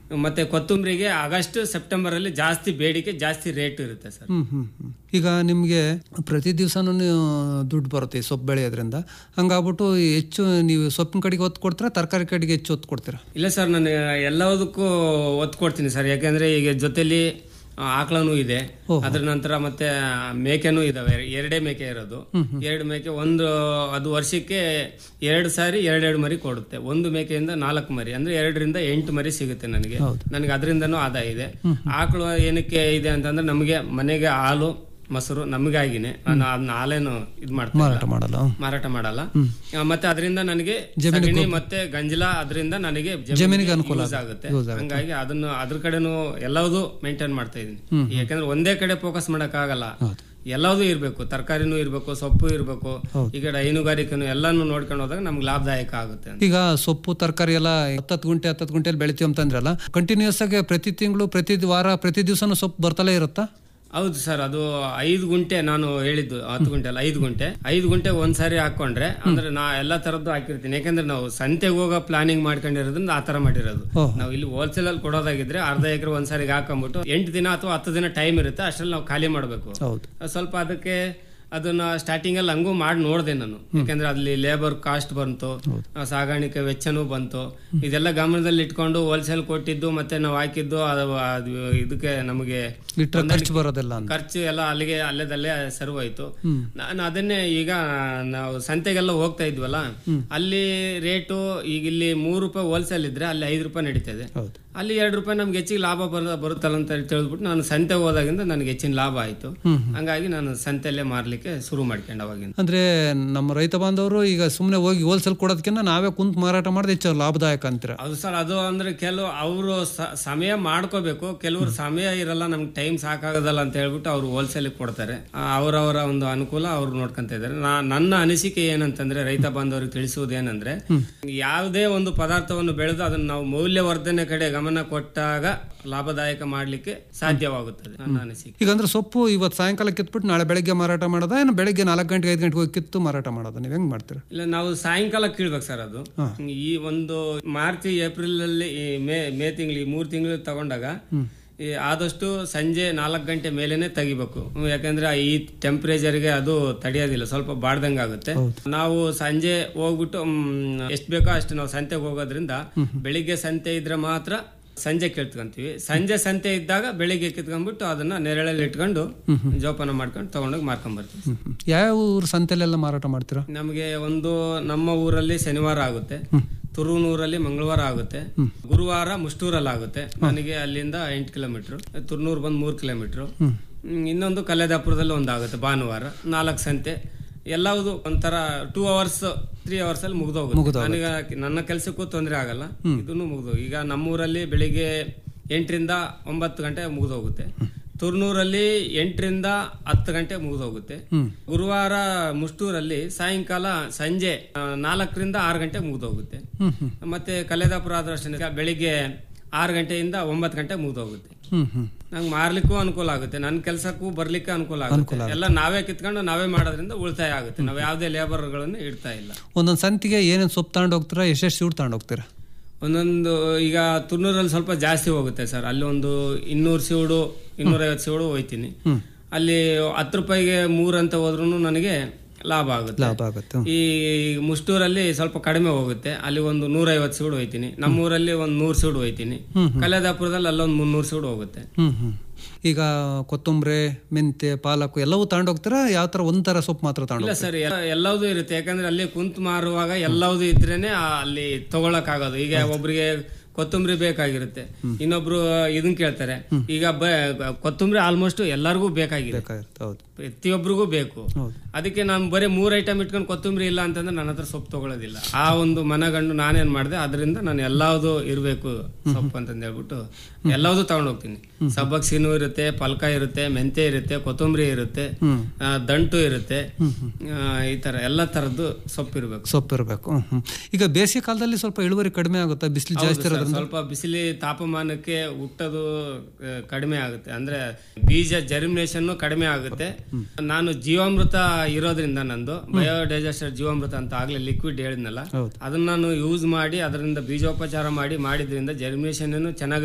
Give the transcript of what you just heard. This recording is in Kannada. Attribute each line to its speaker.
Speaker 1: ಮತ್ತೆ ಕೊತ್ತಂಬರಿಗೆ ಆಗಸ್ಟ್ ಸೆಪ್ಟೆಂಬರ್ ಅಲ್ಲಿ ಜಾಸ್ತಿ ಬೇಡಿಕೆ ಜಾಸ್ತಿ ರೇಟ್ ಇರುತ್ತೆ ಸರ್
Speaker 2: ಹ್ಮ್ ಹ್ಮ್ ಹ್ಮ್. ಈಗ ನಿಮಗೆ ಪ್ರತಿ ದಿವಸನೂ ದುಡ್ಡು ಬರುತ್ತೆ ಈ ಸೊಪ್ಪು ಬೆಳೆಯೋದ್ರಿಂದ ಹಂಗಾಗ್ಬಿಟ್ಟು ಹೆಚ್ಚು ನೀವು ಸೊಪ್ಪಿನ ಕಡೆಗೆ ಒತ್ತು ಕೊಡ್ತೀರಾ ತರಕಾರಿ ಕಡೆಗೆ ಹೆಚ್ಚು ಒತ್ತು ಕೊಡ್ತೀರಾ
Speaker 1: ಇಲ್ಲ ಸರ್ ನಾನು ಎಲ್ಲದಕ್ಕೂ ಒತ್ತು ಕೊಡ್ತೀನಿ ಸರ್ ಯಾಕೆಂದ್ರೆ ಈಗ ಜೊತೆಲಿ ಆ, ಆಕಳನೂ ಇದೆ ಅದ್ರ ನಂತರ ಮತ್ತೆ ಮೇಕೆನೂ ಇದಾವೆ ಎರಡೇ ಮೇಕೆ ಇರೋದು ಎರಡು ಮೇಕೆ ಒಂದು ಅದು ವರ್ಷಕ್ಕೆ ಎರಡು ಸಾರಿ ಎರಡೆರಡು ಮರಿ ಕೊಡುತ್ತೆ ಒಂದು ಮೇಕೆಯಿಂದ ನಾಲ್ಕು ಮರಿ ಅಂದ್ರೆ ಎರಡರಿಂದ ಎಂಟು ಮರಿ ಸಿಗುತ್ತೆ ನನಗೆ ನನಗೆ ಅದರಿಂದನೂ ಆದಾಯ ಇದೆ ಆಕಳು ಏನಕ್ಕೆ ಇದೆ ಅಂತಂದ್ರೆ ನಮಗೆ ಮನೆಗೆ ಹಾಲು ಮೊಸರು ನಮಗಾಗಿನೇ ನಾನು ಅದನ್ನ ಹಾಲೇನು ಇದು ಮಾಡ್ತೀನಿ
Speaker 2: ಮಾರಾಟ ಮಾಡಲ್ಲ
Speaker 1: ಮಾರಾಟ ಮಾಡಲ್ಲ ಆ, ಮತ್ತೆ ಅದರಿಂದ ನನಗೆ ಸಗಣಿ ಮತ್ತೆ ಗಂಜಲ ಅದರಿಂದ ನನಗೆ
Speaker 2: ಜಮೀನಿಗೆ ಅನುಕೂಲ
Speaker 1: use ಆಗುತ್ತೆ ಹಂಗಾಗಿ ಅದನ್ನು ಅದ್ರ ಕಡೆನು ಎಲ್ಲವೂ ಮೇಂಟೈನ್ ಮಾಡ್ತಾ ಇದೀನಿ ಯಾಕಂದ್ರೆ ಒಂದೇ ಕಡೆ ಫೋಕಸ್ ಮಾಡಕ್ ಆಗಲ್ಲ ಎಲ್ಲದೂ ಇರ್ಬೇಕು ತರಕಾರಿನೂ ಇರ್ಬೇಕು ಸೊಪ್ಪು ಇರ್ಬೇಕು ಈ ಕಡೆ ಹೈನುಗಾರಿಕೆನು ಎಲ್ಲಾನು ನೋಡ್ಕೊಂಡು ಹೋದಾಗ ನಮ್ಗೆ ಲಾಭದಾಯಕ ಆಗುತ್ತೆ ಅಂತ.
Speaker 2: ಈಗ ಸೊಪ್ಪು ತರಕಾರಿ ಎಲ್ಲ ಹತ್ತತ್ತು ಗುಂಟೆ ಹತ್ತತ್ತು ಗುಂಟೆಯಲ್ಲಿ ಬೆಳಿತೀವಿ ಅಂತಂದ್ರಲ್ಲ ಕಂಟಿನ್ಯೂಸ್ ಆಗಿ ಪ್ರತಿ ತಿಂಗಳು ಪ್ರತಿ ವಾರ ಪ್ರತಿ ದಿವಸನೂ ಸೊಪ್ಪು ಬರ್ತಲೇ ಇರುತ್ತಾ
Speaker 1: ಹೌದು ಸರ್ ಅದು ಐದು ಗುಂಟೆ ನಾನು ಹೇಳಿದ್ದು ಹತ್ತು ಗುಂಟೆ ಅಲ್ಲ ಐದು ಗುಂಟೆ ಐದು ಗುಂಟೆ ಒಂದ್ಸಾರಿ ಹಾಕೊಂಡ್ರೆ ಅಂದ್ರೆ ನಾ ಎಲ್ಲಾ ತರದ್ದು ಹಾಕಿರ್ತೀನಿ ಯಾಕಂದ್ರೆ ನಾವು ಸಂತೆಗೆ ಹೋಗೋ ಪ್ಲಾನಿಂಗ್ ಮಾಡ್ಕೊಂಡಿರೋದ್ರಿಂದ ಆ ತರ ಮಾಡಿರೋದು ನಾವು ಇಲ್ಲಿ ಹೋಲ್ಸೇಲ್ ಅಲ್ಲಿ ಕೊಡೋದಾಗಿದ್ರೆ ಅರ್ಧ ಎಕರೆ ಒಂದ್ಸಾರಿ ಹಾಕೊಂಡ್ಬಿಟ್ಟು ಎಂಟು ದಿನ ಅಥವಾ ಹತ್ತು ದಿನ ಟೈಮ್ ಇರುತ್ತೆ ಅಷ್ಟ್ರಲ್ಲಿ ನಾವು ಖಾಲಿ ಮಾಡಬೇಕು
Speaker 2: ಹೌದು
Speaker 1: ಸ್ವಲ್ಪ ಅದಕ್ಕೆ ಅದನ್ನ ಸ್ಟಾರ್ಟಿಂಗ್ ಅಲ್ಲಿ ಹಂಗೂ ಮಾಡಿ ನೋಡಿದೆ ನಾನು ಯಾಕಂದ್ರೆ ಅಲ್ಲಿ ಲೇಬರ್ ಕಾಸ್ಟ್ ಬಂತು ಆ, ಸಾಗಾಣಿಕೆ ವೆಚ್ಚನೂ ಬಂತು ಇದೆಲ್ಲ ಗಮನದಲ್ಲಿ ಇಟ್ಕೊಂಡು ಹೋಲ್ಸೇಲ್ ಕೊಟ್ಟಿದ್ದು ಮತ್ತೆ ನಾವು ಹಾಕಿದ್ದು ಅದು ಅದು ಇದಕ್ಕೆ ನಮಗೆ
Speaker 2: ಇಟ್ಟರೆ ಖರ್ಚು ಬರೋದಿಲ್ಲ ಅಂತ
Speaker 1: ಖರ್ಚು ಎಲ್ಲ ಅಲ್ಲಿಗೆ ಅಲ್ಲೇದಲ್ಲೇ ಸರ್ವ್ ಆಯ್ತು ನಾನು ಅದನ್ನೇ ಈಗ ನಾವು ಸಂತೆಗೆಲ್ಲ ಹೋಗ್ತಾ ಇದ್ವಲ್ಲ ಅಲ್ಲಿ ರೇಟು ಈಗ ಇಲ್ಲಿ ಮೂರು ರೂಪಾಯಿ ಹೋಲ್ಸೇಲ್ ಇದ್ರೆ ಅಲ್ಲಿ ಐದು ರೂಪಾಯಿ ನಡೀತದೆ
Speaker 2: ಹೌದು
Speaker 1: ಅಲ್ಲಿ ಎರಡು ರೂಪಾಯಿ ನಮ್ಗೆ ಹೆಚ್ಚಿಗೆ ಲಾಭ ಬರ ಬರುತ್ತಲ್ಲ ಅಂತ ಹೇಳಿ ತಿಳಿದ್ಬಿಟ್ಟು ನಾನು ಸಂತೆಗೆ ಹೋದಾಗಿಂದ ನನಗೆ ಹೆಚ್ಚಿನ ಲಾಭ ಆಯ್ತು ಹಂಗಾಗಿ ನಾನು ಸಂತೆಯಲ್ಲೇ ಮಾರ್ಲಿಕ್ಕೆ ಶುರು ಮಾಡ್ಕೊಂಡು ಅವಾಗಿಂದ
Speaker 2: ಅಂದ್ರೆ ನಮ್ಮ ರೈತ ಬಾಂಧವರು ಈಗ ಸುಮ್ಮನೆ ಹೋಗಿ ಹೋಲ್ಸೇಲ್ ಕೊಡೋದಕ್ಕಿಂತ ನಾವೇ ಕುಂತ್ ಮಾರಾಟ ಮಾಡೋದು ಹೆಚ್ಚು ಲಾಭದಾಯಕ ಅಂತೀರ
Speaker 1: ಅದು ಸರ್ ಅದು ಅಂದ್ರೆ ಕೆಲವು ಅವರು ಸಮಯ ಮಾಡ್ಕೋಬೇಕು ಕೆಲವರು ಸಮಯ ಇರಲ್ಲ ನಮ್ಗೆ ಟೈಮ್ ಸಾಕಾಗೋದಲ್ಲ ಅಂತ ಹೇಳ್ಬಿಟ್ಟು ಅವ್ರು ಹೋಲ್ಸೇಲ್ ಕೊಡ್ತಾರೆ ಆ, ಅವರವರ ಒಂದು ಅನುಕೂಲ ಅವ್ರು ನೋಡ್ಕೊಂತ ಇದ್ದಾರೆ ನಾ ನನ್ನ ಅನಿಸಿಕೆ ಏನಂತಂದ್ರೆ ರೈತ ಬಾಂಧವರಿಗೆ ತಿಳಿಸುವುದೇನಂದ್ರೆ ಯಾವುದೇ ಒಂದು ಪದಾರ್ಥವನ್ನು ಬೆಳೆದು ಅದನ್ನ ನಾವು ಮೌಲ್ಯವರ್ಧನೆ ಕಡೆ ಗಮನ ಕೊಟ್ಟಾಗ ಲಾಭದಾಯಕ ಮಾಡ್ಲಿಕ್ಕೆ ಸಾಧ್ಯವಾಗುತ್ತದೆ ನನ್ನ ಅನಿಸಿಕೆ
Speaker 2: ಈಗ ಅಂದ್ರೆ ಸೊಪ್ಪು ಇವತ್ತು ಸಾಯಂಕಾಲ ಕಿತ್ಬಿಟ್ಟು ನಾಳೆ ಬೆಳಗ್ಗೆ ಮಾರಾಟ ಮಾಡೋದಾ ಏನು ಬೆಳಗ್ಗೆ ನಾಲ್ಕು ಗಂಟೆ ಐದು ಗಂಟೆಗೆ ಹೋಗಿ ಕಿತ್ತು ಮಾರಾಟ ಮಾಡೋದಾ ನೀವು ಹೆಂಗ್ ಮಾಡ್ತೀರಾ
Speaker 1: ಇಲ್ಲ ನಾವು ಸಾಯಂಕಾಲ ಕೀಳ್ಬೇಕು ಸರ್ ಅದು ಈ ಒಂದು ಮಾರ್ಚ್ ಏಪ್ರಿಲ್ ಅಲ್ಲಿ ಈ ಮೇ ಮೇ ತಿಂಗಳು ಈ ಮೂರು ತಿಂಗಳು ತಗೊಂಡಾಗ ಈ ಆದಷ್ಟು ಸಂಜೆ ನಾಲ್ಕು ಗಂಟೆ ಮೇಲೇನೆ ತೆಗಿಬೇಕು ಹ್ಮ್, ಯಾಕಂದ್ರೆ ಈ ಟೆಂಪರೇಚರ್ಗೆ ಅದು ತಡೆಯೋದಿಲ್ಲ ಸ್ವಲ್ಪ ಬಾಡ್ದಂಗೆ ಆಗುತ್ತೆ ನಾವು ಸಂಜೆ ಹೋಗ್ಬಿಟ್ಟು ಎಷ್ಟು ಬೇಕೋ ಅಷ್ಟು ನಾವು ಸಂತೆಗೆ ಹೋಗೋದ್ರಿಂದ ಬೆಳಿಗ್ಗೆ ಸಂತೆ ಇದ್ರೆ ಮಾತ್ರ ಸಂಜೆ ಕಿತ್ಕೊಂತೀವಿ ಸಂಜೆ ಸಂತೆ ಇದ್ದಾಗ ಬೆಳಿಗ್ಗೆ ಕಿತ್ಕೊಂಡ್ಬಿಟ್ಟು ಅದನ್ನ ನೆರಳಲ್ಲಿ ಇಟ್ಕೊಂಡು ಜೋಪಾನ ಮಾಡ್ಕೊಂಡು ತಗೊಂಡೋಗಿ ಮಾರ್ಕೊಂಡ್ ಬರ್ತೀವಿ
Speaker 2: ಹ್ಮ್, ಹ್ಮ್. ಯಾವ ಊರು ಸಂತೆಲೆಲ್ಲ ಮಾರಾಟ ಮಾಡ್ತೀರಾ
Speaker 1: ನಮಗೆ ಒಂದು ನಮ್ಮ ಊರಲ್ಲಿ ಶನಿವಾರ ಆಗುತ್ತೆ ತುರುನೂರಲ್ಲಿ ಮಂಗಳವಾರ ಆಗುತ್ತೆ ಗುರುವಾರ ಮುಷ್ಟೂರಲ್ಲಿ ಆಗುತ್ತೆ ನನಗೆ ಅಲ್ಲಿಂದ ಎಂಟು ಕಿಲೋಮೀಟರ್ ತುರ್ನೂರು ಬಂದು ಮೂರು ಕಿಲೋಮೀಟರ್ ಇನ್ನೊಂದು ಕಲ್ಯಾದಾಪುರದಲ್ಲಿ ಒಂದು ಆಗುತ್ತೆ ಭಾನುವಾರ ನಾಲ್ಕು ಸಂತೆ ಎಲ್ಲವುದು ಒಂಥರ ಟೂ ಅವರ್ಸ್ ತ್ರೀ ಅವರ್ಸ್ ಅಲ್ಲಿ ಮುಗ್ದೋಗುತ್ತೆ ನನಗೆ ನನ್ನ ಕೆಲಸಕ್ಕೂ ತೊಂದರೆ ಆಗಲ್ಲ ಇದನ್ನು ಮುಗ್ದು ಈಗ ನಮ್ಮೂರಲ್ಲಿ ಬೆಳಿಗ್ಗೆ ಎಂಟರಿಂದ ಒಂಬತ್ತು ಗಂಟೆ ಮುಗಿದೋಗುತ್ತೆ ತುರ್ನೂರಲ್ಲಿ ಎಂಟರಿಂದ ಹತ್ತು ಗಂಟೆ ಮುಗಿದೋಗುತ್ತೆ ಗುರುವಾರ ಮುಷ್ಟೂರಲ್ಲಿ ಸಾಯಂಕಾಲ ಸಂಜೆ ಆ, ನಾಲ್ಕರಿಂದ ಆರು ಗಂಟೆ ಮುಗಿದೋಗುತ್ತೆ ಮತ್ತೆ ಕಲ್ಲೇದಾಪುರ ಆದ್ರೂ ಅಷ್ಟೇ ಬೆಳಿಗ್ಗೆ ಆರು ಗಂಟೆಯಿಂದ ಒಂಬತ್ತು ಗಂಟೆ ಮುಗಿದೋಗುತ್ತೆ
Speaker 2: ಹ್ಮ್ ಹ್ಮ್
Speaker 1: ನಂಗೆ ಮಾರ್ಲಿಕ್ಕೂ ಅನುಕೂಲ ಆಗುತ್ತೆ ನನ್ನ ಕೆಲಸಕ್ಕೂ ಬರ್ಲಿಕ್ಕೆ ಅನುಕೂಲ ಆಗುತ್ತೆ ಎಲ್ಲ ನಾವೇ ಕಿತ್ಕೊಂಡು ನಾವೇ ಮಾಡೋದ್ರಿಂದ ಉಳಿತಾಯ ಆಗುತ್ತೆ ನಾವು ಯಾವುದೇ ಲೇಬರ್ಗಳನ್ನು ಇಡ್ತಾ ಇಲ್ಲ
Speaker 2: ಒಂದೊಂದು ಸಂತಿಗೆ ಏನೇನು ಸೊಪ್ಪು ತಗೊಂಡು ಹೋಗ್ತೀರಾ ಎಷ್ಟೆಷ್ಟು ಸೀಡ್ ತಗೊಂಡು ಹೋಗ್ತೀರಾ
Speaker 1: ಒಂದೊಂದು ಈಗ ತುರ್ನೂರಲ್ಲಿ ಸ್ವಲ್ಪ ಜಾಸ್ತಿ ಹೋಗುತ್ತೆ ಸರ್ ಅಲ್ಲಿ ಒಂದು ಇನ್ನೂರು ಸೀಡು ಇನ್ನೂರೈವತ್ತು ಸೀಡು ಹೋಯ್ತೀನಿ ಅಲ್ಲಿ ಹತ್ತು ರೂಪಾಯಿಗೆ ಮೂರು ಅಂತ ಹೋದ್ರೂ ನನಗೆ ಲಾಭ ಆಗುತ್ತೆ
Speaker 2: ಲಾಭ ಆಗುತ್ತೆ
Speaker 1: ಈ ಮುಷ್ಟೂರಲ್ಲಿ ಸ್ವಲ್ಪ ಕಡಿಮೆ ಹೋಗುತ್ತೆ ಅಲ್ಲಿ ಒಂದು ನೂರೈವತ್ತು ಸೀಡು ಹೋಯ್ತೀನಿ ನಮ್ಮೂರಲ್ಲಿ ಒಂದು ನೂರು ಸೀಡು ಹೋಯ್ತೀನಿ ಕಲ್ಯಾದಾಪುರದಲ್ಲಿ ಅಲ್ಲೊಂದು ಮುನ್ನೂರು ಸೀಡು ಹೋಗುತ್ತೆ
Speaker 2: ಹ್ಮ್ ಹ್ಮ್ ಈಗ ಕೊತ್ತಂಬರಿ ಮೆಂತೆ ಪಾಲಕು ಎಲ್ಲವೂ ತಗೊಂಡು ಹೋಗ್ತೀರಾ ಯಾವ ಥರ ಒಂಥರ ಸೊಪ್ಪು ಮಾತ್ರ ತಗೊಂಡು
Speaker 1: ಇಲ್ಲ ಸರ್ ಎಲ್ಲ- ಎಲ್ಲದೂ ಇರುತ್ತೆ ಯಾಕಂದ್ರೆ ಅಲ್ಲಿ ಕುಂತ್ ಮಾರುವಾಗ ಎಲ್ಲದೂ ಇದ್ರೇನೆ ಆ ಅಲ್ಲಿ ತಗೊಳಕ್ ಆಗೋದು ಈಗ ಒಬ್ರಿಗೆ ಕೊತ್ತಂಬರಿ ಬೇಕಾಗಿರುತ್ತೆ ಇನ್ನೊಬ್ರು ಇದನ್ ಕೇಳ್ತಾರೆ ಈಗ ಬ- ಕೊತ್ತಂಬರಿ ಆಲ್ಮೋಸ್ಟ್ ಎಲ್ಲರಿಗೂ ಬೇಕಾಗಿದೆ
Speaker 2: ಬೇಕಾಗಿರುತ್ತೆ ಹೌದು
Speaker 1: ಪ್ರತಿಯೊಬ್ಬರಿಗೂ ಬೇಕು
Speaker 2: ಹೌದು.
Speaker 1: ಅದಕ್ಕೆ ನಾನು ಬರೀ ಮೂರ್ ಐಟಮ್ ಇಟ್ಕೊಂಡು ಕೊತ್ತಂಬರಿ ಇಲ್ಲ ಅಂತಂದ್ರೆ ನನ್ನ ಹತ್ರ ಸೊಪ್ಪು ತಗೊಳ್ಳೋದಿಲ್ಲ ಆ ಒಂದು ಮನಗಂಡು ನಾನೇನ್ ಮಾಡಿದೆ ಅದರಿಂದ ನಾನು ಎಲ್ಲಾವುದು ಇರಬೇಕು ಸೊಪ್ಪು ಅಂತಂದು ಹೇಳ್ಬಿಟ್ಟು ಎಲ್ಲಾವುದು ತಗೊಂಡು ಹೋಗ್ತೀನಿ ಸಬ್ಬಕ್ಸಿನೂ ಇರುತ್ತೆ ಪಲ್ಕ ಇರುತ್ತೆ ಮೆಂತೆ ಇರುತ್ತೆ ಕೊತ್ತಂಬರಿ ಇರುತ್ತೆ ಆ, ದಂಟು ಇರುತ್ತೆ ಆ, ಈ ತರ ಎಲ್ಲ ತರದ್ದು ಸೊಪ್ಪು ಇರಬೇಕು
Speaker 2: ಸೊಪ್ಪು ಇರಬೇಕು ಹ್ಮ್ ಈಗ ಬೇಸಿಗೆ ಕಾಲದಲ್ಲಿ ಸ್ವಲ್ಪ ಇಳುವರಿ ಕಡಿಮೆ ಆಗುತ್ತೆ ಬಿಸಿಲು ಜಾಸ್ತಿ ಇರೋದ್ರಿಂದ
Speaker 1: ಸ್ವಲ್ಪ ಬಿಸಿಲಿ ತಾಪಮಾನಕ್ಕೆ ಹುಟ್ಟೋದು ಆ, ಕಡಿಮೆ ಆಗುತ್ತೆ ಅಂದ್ರೆ ಬೀಜ ಜರ್ಮಿನೇಷನ್ ಕಡಿಮೆ ಆಗುತ್ತೆ ನಾನು ಜೀವಾಮೃತ ಇರೋದ್ರಿಂದ ನಂದು ಬಯೋಡೈಜೆಸ್ಟರ್ ಜೀವಾಮೃತ ಅಂತ ಆಗ್ಲೇ ಲಿಕ್ವಿಡ್ ಹೇಳಿದ್ನಲ್ಲ
Speaker 2: ಹೌದು.
Speaker 1: ಅದನ್ನ ನಾನು ಯೂಸ್ ಮಾಡಿ ಅದರಿಂದ ಬೀಜೋಪಚಾರ ಮಾಡಿ ಮಾಡಿದ್ರಿಂದ ಜರ್ಮಿನೇಷನ್ ಚೆನ್ನಾಗಿ